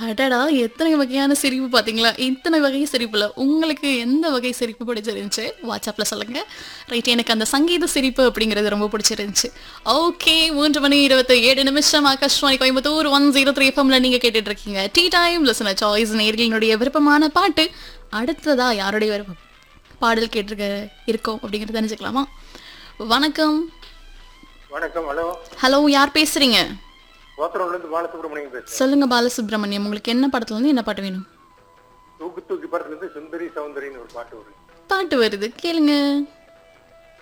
அடடா! எத்தனை வகையான சிரிப்பு பார்த்தீங்களா? இத்தனை வகை சிரிப்புல உங்களுக்கு எந்த வகை சிரிப்பு பிடிச்சிருந்துச்சு? வாட்ஸ்அப்ல சொல்லுங்க. ரைட் எனக்கு அந்த சங்கீத சிரிப்பு அப்படிங்கிறது ரொம்ப பிடிச்சிருந்துச்சு. ஓகே 3 மணி 27 நிமிஷம் ஆகாஷ்வாணி கோயம்புத்தூர் 103 எஃப்எம்ல நீங்க கேட்டுட்டு இருக்கீங்க. டீ டைம் லிசனர் சாய்ஸ் நேயர்களினுடைய விருப்பமான பாட்டு அடுத்ததா யாருடைய விருப்பம் பாடல் கேட்டிருக்க இருக்கோம் அப்படிங்கிறத தெரிஞ்சுக்கலாமா? வணக்கம். வணக்கம் ஹலோ ஹலோ யார் பேசுறீங்க? கோத்தரோட்ல இருந்து பாலசுப்ரமணியம் பேசுறேன் சொல்லுங்க பாலசுப்ரமணியம் உங்களுக்கு என்ன படத்துல இருந்து என்ன பாட்டு வேணும்? தூக்கு தூக்கி படத்துல இருந்து சுந்தரி சௌந்தரின்னு ஒரு பாட்டு வருது பாட்டு வருது கேளுங்க